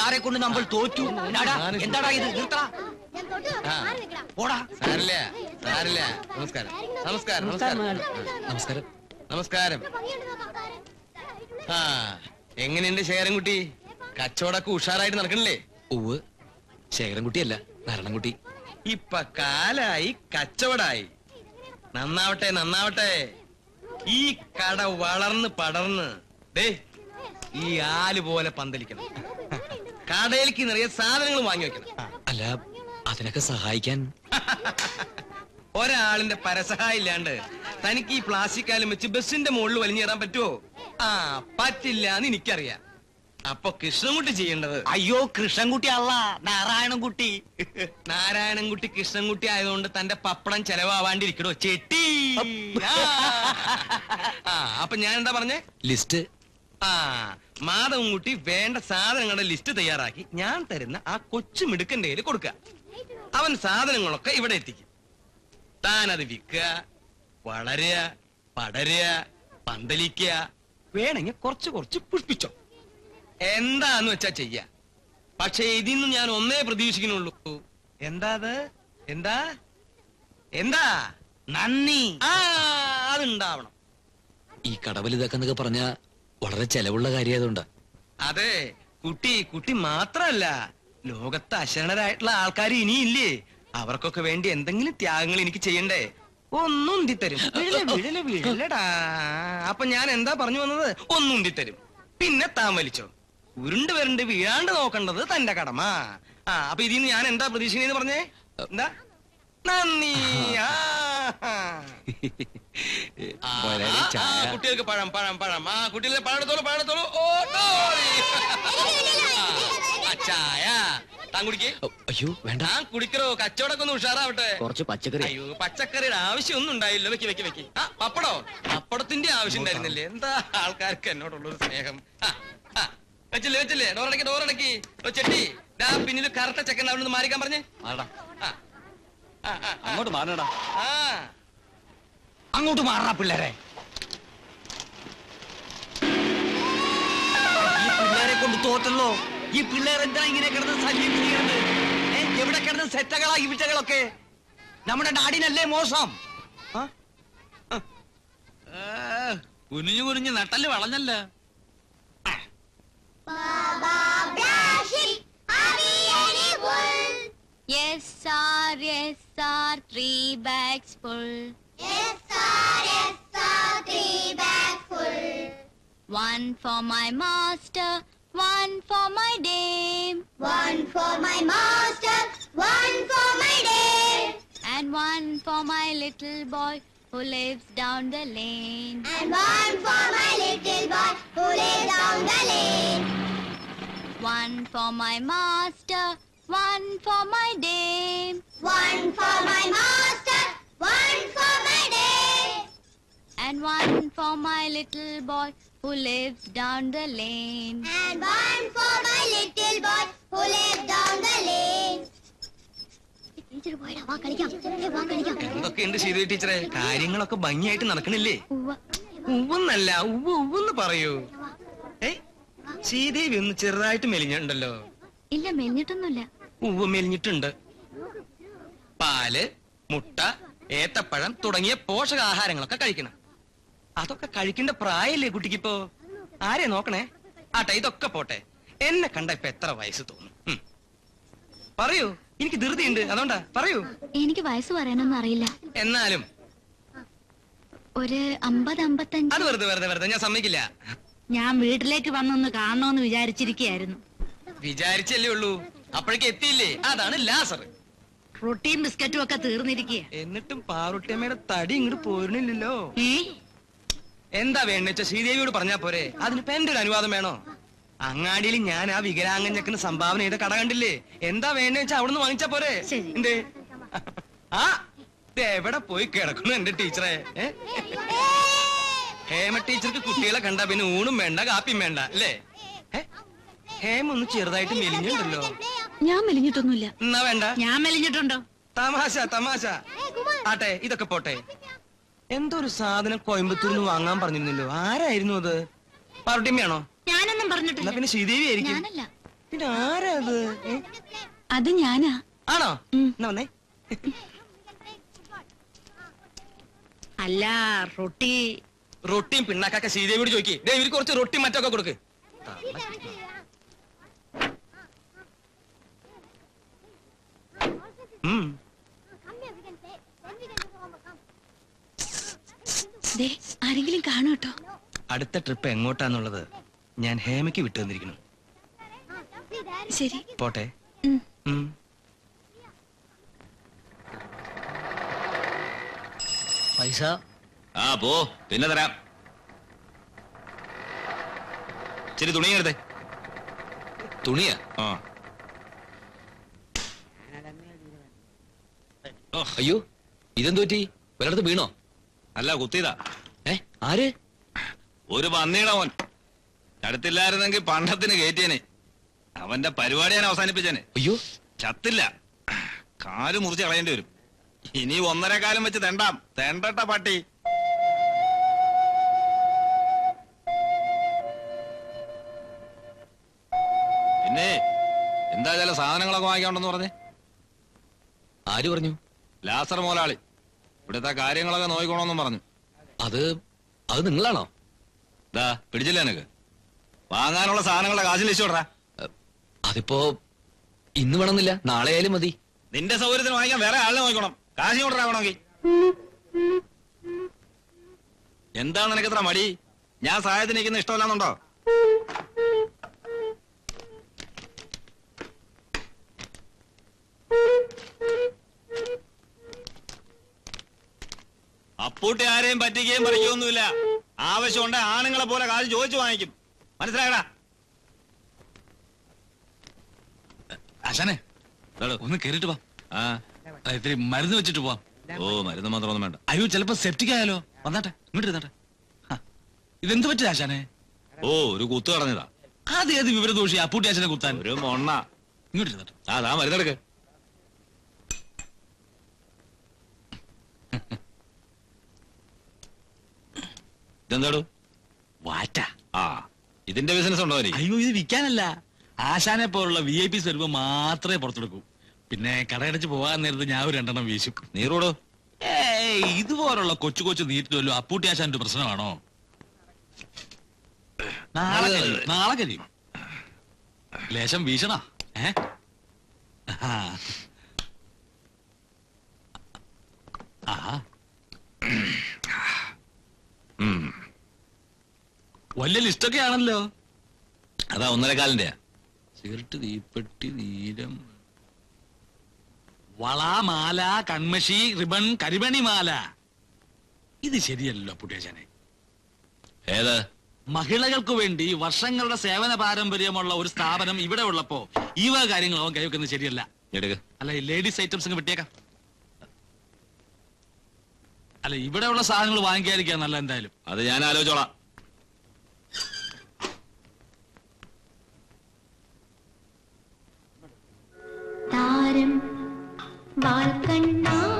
സാറെ കൊണ്ട് നമ്മൾ തോറ്റു എന്നാടാ എന്താടാ ഇത് നിർത്തടാ ആ. പോടാ സാരില്ല സാരില്ല നമസ്കാരം നമസ്കാരം നമസ്കാരം നമസ്കാരം നമസ്കാരം ആ എങ്ങനെയുണ്ട് ശേഖരൻകുട്ടി കച്ചവടമൊക്കെ ഉഷാറായിട്ട് നടക്കണില്ലേ ഉവ് ശേഖരൻകുട്ടിയല്ല നാരായണൻകുട്ടി ഇപ്പൊ കാലായി കച്ചവടായി നന്നാവട്ടെ നന്നാവട്ടെ ഈ കട വളർന്ന് പടർന്ന് ദേ ഈ ആല് പോലെ പന്തലിക്കണം കടയിലേക്ക് നിറയെ സാധനങ്ങൾ വാങ്ങി വെക്കണം അല്ല അതിനൊക്കെ സഹായിക്കാൻ ഒരാളിന്റെ പരസഹായം ഇല്ലാണ്ട് തനിക്ക് ഈ പ്ലാസ്റ്റിക് കാലം വെച്ച് ബസ്സിന്റെ മുകളിൽ വലിഞ്ഞേറാൻ പറ്റുമോ ആ പറ്റില്ല എന്ന് എനിക്കറിയാം അപ്പൊ കൃഷ്ണൻകുട്ടി ചെയ്യേണ്ടത് അയ്യോ കൃഷ്ണൻകുട്ടി അല്ല നാരായണൻകുട്ടി നാരായണൻകുട്ടി കൃഷ്ണൻകുട്ടി ആയതുകൊണ്ട് തന്റെ പപ്പടം ചെലവാവാണ്ടിരിക്കടോ ചെട്ടി ആ. ആ അപ്പൊ ഞാൻ എന്താ പറഞ്ഞേ ലിസ്റ്റ് ആ മാധവൻകുട്ടി വേണ്ട സാധനങ്ങളുടെ ലിസ്റ്റ് തയ്യാറാക്കി ഞാൻ തരുന്ന ആ കൊച്ചു മിടുക്കന്റെ കയ്യിൽ കൊടുക്ക അവൻ സാധനങ്ങളൊക്കെ ഇവിടെ എത്തിക്കും താൻ അത് വിൽക്കുക വളരുക പടരുക പന്തലിക്കുക വേണമെങ്കിൽ കുറച്ച് കുറച്ച് പുഷ്പിച്ചോ എന്താന്ന് വെച്ചാ ചെയ്യ പക്ഷെ ഇതിന്ന് ഞാൻ ഒന്നേ പ്രതീക്ഷിക്കുന്നുള്ളൂ എന്താ അത് എന്താ എന്താ നന്ദി ആ അതുണ്ടാവണം ഈ കടവലിതാക്കെന്നൊക്കെ പറഞ്ഞ വളരെ ചെലവുള്ള കാര്യമായതുകൊണ്ടാ അതെ കുട്ടി കുട്ടി മാത്രല്ല ലോകത്ത് അശരണരായിട്ടുള്ള ആൾക്കാർ ഇനിയില്ലേ അവർക്കൊക്കെ വേണ്ടി എന്തെങ്കിലും ത്യാഗങ്ങൾ എനിക്ക് ചെയ്യണ്ടേ ഒന്നും ഉന്തിത്തരും വിഴല വിഴല വിഴലടാ അപ്പൊ ഞാൻ എന്താ പറഞ്ഞു വന്നത് ഒന്നും ഉന്തിത്തരും പിന്നെ താൻ വലിച്ചോ ഉരുണ്ട് വരണ്ട് വീഴാണ്ട് നോക്കേണ്ടത് തന്റെ കടമ ആ അപ്പൊ ഇതിന്ന് ഞാൻ എന്താ പ്രതീക്ഷിക്കണേന്ന് പറഞ്ഞേ എന്താ നന്ദി ആ. ആ, മുതലാളി ആ, ചായ. ആ, കുട്ടികൾക്ക് പഴം പഴം പഴം ആ കുട്ടികളെ പഴം എടുത്തോളൂ പഴം എടുത്തോളൂ ഓ ഡോറി. ആ, ചായ താൻ കുടിക്കേ ഓ, അയ്യോ വേണ്ട താൻ കുടിക്കറോ കച്ചവടമൊക്കെ ഒന്ന് ഉഷാറാവട്ടെ കുറച്ച് പച്ചക്കറി അയ്യോ പച്ചക്കറിയുടെ ആവശ്യം ഒന്നും ഉണ്ടായില്ല വെക്കി വെക്കി വെക്കി ആ പപ്പടോ പപ്പടത്തിന്റെ ആവശ്യം ഉണ്ടായിരുന്നില്ലേ എന്താ ആൾക്കാർക്ക് എന്നോടുള്ളൊരു സ്നേഹം ആ, ആ, വെച്ചില്ലേ വെച്ചില്ലേ ഡോറടക്കി ഡോറടക്കി ഓ ചെട്ടി ദാ പിന്നിൽ കറക്റ്റ ചെക്കൻ അവിടെ നിന്ന് മാറിക്കാൻ പറഞ്ഞേ ആ, ആ, ആ, ആ, അങ്ങോട്ട് മാറണടാ ആ അങ്ങോട്ട് മാറാ പിള്ളേരെ ഈ പിള്ളേരെ കൊണ്ട് തോറ്റല്ലോ ഈ പിള്ളേർ എന്താ ഇങ്ങനെ കിടന്ന് ശല്യം ചെയ്യുന്നത് ഏ, എവിടെ കിടന്ന് സെറ്റകളാ ഈ വിറ്റകളൊക്കെ നമ്മുടെ നാടിനല്ലേ മോശം ആ? കുനിഞ്ഞു കുനിഞ്ഞ് നട്ടല് വളഞ്ഞല്ല Yes, sir, yes, sir, three bags full. One for my master, one for my dame, One for my master, one for my day, and one for my little boy who lives down the lane. and one for my little boy who lives down the lane. One for my master, one for my dame, One for my master, one for my day, and one for my little boy who lives down the lane. and one for my little boy who lives down the lane. Teacher പോയടാ വാ കളിക്കാം ഏ, വാ കളിക്കാം എന്തൊക്കെയുണ്ട് ശീത ടീച്ചറെ കാര്യങ്ങളൊക്കെ ഭംഗിയായിട്ട് നടക്കണില്ലേ ഉവ്വ. ഉവ്വെന്നല്ല ഉവ്വ് ഉവ്വെന്ന് പറയൂ ഏയ് ശ്രീദേവി ഒന്ന് ചെറുതായിട്ട് മെലിഞ്ഞുണ്ടല്ലോ ഇല്ല മെലിഞ്ഞിട്ടൊന്നുമില്ല ഉവ്വ് മെലിഞ്ഞിട്ടുണ്ട് പാല് മുട്ട ഏത്തപ്പഴം തുടങ്ങിയ പോഷകാഹാരങ്ങളൊക്കെ കഴിക്കണം അതൊക്കെ കഴിക്കേണ്ട പ്രായല്ലേ കുട്ടിക്കിപ്പോ ആരെ നോക്കണേ ആട്ടെ ഇതൊക്കെ പോട്ടെ എന്നെ കണ്ട ഇപ്പൊ എത്ര വയസ്സ് തോന്നും ഉം. പറയൂ എനിക്ക് ധൃതിയുണ്ട് അതുകൊണ്ടാ പറയൂ എനിക്ക് വയസ്സ് പറയാനൊന്നും അറിയില്ല എന്നാലും ഒരു അമ്പത് അമ്പത്തഞ്ച് അത് വെറുതെ വെറുതെ വെറുതെ ഞാൻ സമ്മതിക്കില്ല ഞാൻ വീട്ടിലേക്ക് വന്നൊന്ന് കാണണോന്ന് വിചാരിച്ചിരിക്കുകയായിരുന്നു വിചാരിച്ചല്ലേ ഉള്ളൂ അപ്പോഴേക്ക് എത്തിയില്ലേ അതാണ് ലാസർ റൊട്ടിയും ബിസ്ക്കറ്റും ഒക്കെ തീർന്നിരിക്കുക എന്നിട്ടും പാറുട്ടിയമ്മയുടെ തടി ഇങ്ങോട്ട് പോരണില്ലല്ലോ ഏ എന്താ വേണ്ട വെച്ചാ ശ്രീദേവിയോട് പറഞ്ഞാ പോരെ അതിനിപ്പോ എന്റെ ഒരു അനുവാദം വേണോ അങ്ങാടിയിൽ ഞാൻ ആ വികലാംഗഞ്ഞക്കിന് സംഭാവന ചെയ്ത കട കണ്ടില്ലേ എന്താ വേണ്ട വെച്ചാ അവിടുന്ന് വാങ്ങിച്ചാ പോരെ ശരി. എന്തേ ആ ഇത് എവിടെ പോയി കിടക്കുന്നു എന്റെ ടീച്ചറെ ഏ? ഹേമ ടീച്ചർക്ക് കുട്ടികളെ കണ്ട പിന്നെ ഊണും വേണ്ട കാപ്പിയും വേണ്ട അല്ലേ ഏ? ഹേമ ഒന്ന് ചെറുതായിട്ട് മെലിഞ്ഞുണ്ടല്ലോ ഞാൻ മെലിഞ്ഞിട്ടൊന്നുമില്ല എന്നാ വേണ്ട ഞാൻ മെലിഞ്ഞിട്ടുണ്ടോ തമാശ തമാശ ആട്ടെ ഇതൊക്കെ പോട്ടെ എന്തോ ഒരു സാധനം കോയമ്പത്തൂരിൽ നിന്ന് വാങ്ങാൻ പറഞ്ഞിരുന്നല്ലോ ആരായിരുന്നു അത് പാറുട്ടിയമ്മയാണോ ഞാനൊന്നും എന്നാ പറഞ്ഞിട്ടില്ല പിന്നെ ശ്രീദേവി ആയിരിക്കും ഞാനല്ല പിന്നെ ആരാ അത് ഏ? അത് ഞാനാ ആണോ ഉം. എന്നാ വന്നേ അല്ല റൊട്ടി റൊട്ടിയും പിണ്ണാക്കൊക്കെ ശ്രീദേവിയോട് ചോദിക്കേ ദേ ഇവർക്ക് കുറച്ച് റൊട്ടി മറ്റൊക്കെ കൊടുക്ക് ഉം. ദേ ആരെങ്കിലും കാണും കേട്ടോ അടുത്ത ട്രിപ്പ് എങ്ങോട്ടാന്നുള്ളത് ഞാൻ ഹേമയ്ക്ക് വിട്ടു തന്നിരിക്കുന്നു ശരി പോട്ടെ ഉം. ഉം. പൈസ ആ പോ പിന്നെ തരാം ശരി തുണി എടുത്തേ തുണിയാ ആ അയ്യോ ഇതെന്തു പറ്റി വല്ലയിടത്ത് വീണോ അല്ല കുത്തിയതാ ഏ ആര് ഒരു പന്നിയുടെ മോൻ അടുത്തില്ലായിരുന്നെങ്കിൽ പണ്ടത്തിന് കയറ്റിയനെ അവന്റെ പരിപാടി ഞാൻ അവസാനിപ്പിച്ചേനെ അയ്യോ ചത്തില്ല കാല് മുറിച്ച് കളയേണ്ടി വരും ഇനി ഒന്നര കാലം വെച്ച് തെണ്ടാം തെണ്ടട്ട പട്ടി പിന്നെ എന്താ ചില സാധനങ്ങളൊക്കെ വാങ്ങിക്കണ്ടെന്ന് പറഞ്ഞേ ആര് പറഞ്ഞു ലാസർ മോലാളി ഇവിടുത്തെ കാര്യങ്ങളൊക്കെ നോക്കിക്കോണമെന്നും പറഞ്ഞു അത് അത് നിങ്ങളാണോ ദാ പിടിച്ചില്ല എനക്ക് വാങ്ങാനുള്ള സാധനങ്ങളുടെ കാശ് ലിസ്റ്റ് വിടറാ എ, അതിപ്പോ ഇന്ന് വേണമെന്നില്ല നാളെ ആയാലും മതി നിന്റെ സൗകര്യത്തിന് വാങ്ങിക്കാൻ വേറെ ആളിനെ നോക്കണം കാശ് കൊണ്ടുവരാ വേണമെങ്കിൽ എന്താണ് നിനക്ക് ഇത്ര മടി ഞാൻ സഹായത്തിന് നിൽക്കുന്ന ഇഷ്ടമല്ലാന്നുണ്ടോ അപ്പൂട്ടി ആരെയും പറ്റിക്കുകയും പറിക്കുകയൊന്നുമില്ല ആവശ്യമുണ്ട് ആണുങ്ങളെ പോലെ കാശ് ചോദിച്ചു വാങ്ങിക്കും മനസ്സിലായടാ ആശാനെ ഒന്ന് കേറിട്ട് വാ ആ ആ, ഇത്തിരി മരുന്ന് വെച്ചിട്ട് പോവാം ഓ മരുന്ന് മാത്രമൊന്നും വേണ്ട അയ്യോ ചിലപ്പോ സെപ്റ്റിക് ആയാലോ വന്നാട്ടെ ഇങ്ങോട്ട് ഇരുന്നാട്ടെ ആ, ഇതെന്ത് പറ്റിയ ആശാനെ ഓ ഒരു കുത്തു കളഞ്ഞതാ ആദ്യം ഏത് വിവരദോഷി അപ്പൂട്ടി ആശാനെ കുത്താൻ ഒരു മൊണ്ണ ഇങ്ങോട്ട് ഇരുന്നാട്ടെ ആ താ മരുന്നെടുക്ക് ഇതെന്താടു വാറ്റ ആ ഇതിന്റെ ബിസിനസ് ഉണ്ടോ എനിക്ക് അയ്യോ ഇത് വിൽക്കാനല്ല ആശാനെ പോലുള്ള വി ഐ പീസ് വരുമ്പോ മാത്രമേ പുറത്തെടുക്കൂ പിന്നെ കടയടച്ച് പോകാൻ നേരത്ത് ഞാൻ ഒരു രണ്ടെണ്ണം വീശും നീറൂടോ ഏയ് ഇതുപോലുള്ള കൊച്ചു കൊച്ചു നീറ്റിലല്ലോ അപ്പൂട്ടി ആശാന്റെ പ്രശ്നമാണോ നാളെ കഴിയും നാളെ കഴിയും ലേശം വീശണ ഏ ആ. ആഹാ ഉം. വലിയ ലിസ്റ്റൊക്കെ ആണല്ലോ അതാ ഒന്നരക്കാലിന്റെ സിഗരറ്റ് തീപ്പെട്ടി നീരം വള മാല കൺമഷി റിബൺ കരിമണി മാല ഇത് ശരിയല്ലോ പുട്ടിയാശാനെ ഏത് മഹിളകൾക്ക് വേണ്ടി വർഷങ്ങളുടെ സേവന പാരമ്പര്യമുള്ള ഒരു സ്ഥാപനം ഇവിടെ ഉള്ളപ്പോ ഈ വക കാര്യങ്ങളോ കൈവെക്കുന്നത് ശരിയല്ല എടുക്ക് അല്ല ഈ ലേഡീസ് ഐറ്റംസ് അങ്ങ് വിട്ടേക്കാം അല്ല ഇവിടെയുള്ള സാധനങ്ങൾ വാങ്ങിക്കാതിരിക്കാൻ നല്ല എന്തായാലും അത് ഞാൻ ആലോചിച്ചോളാം താരം വാൽക്കണ്ണാ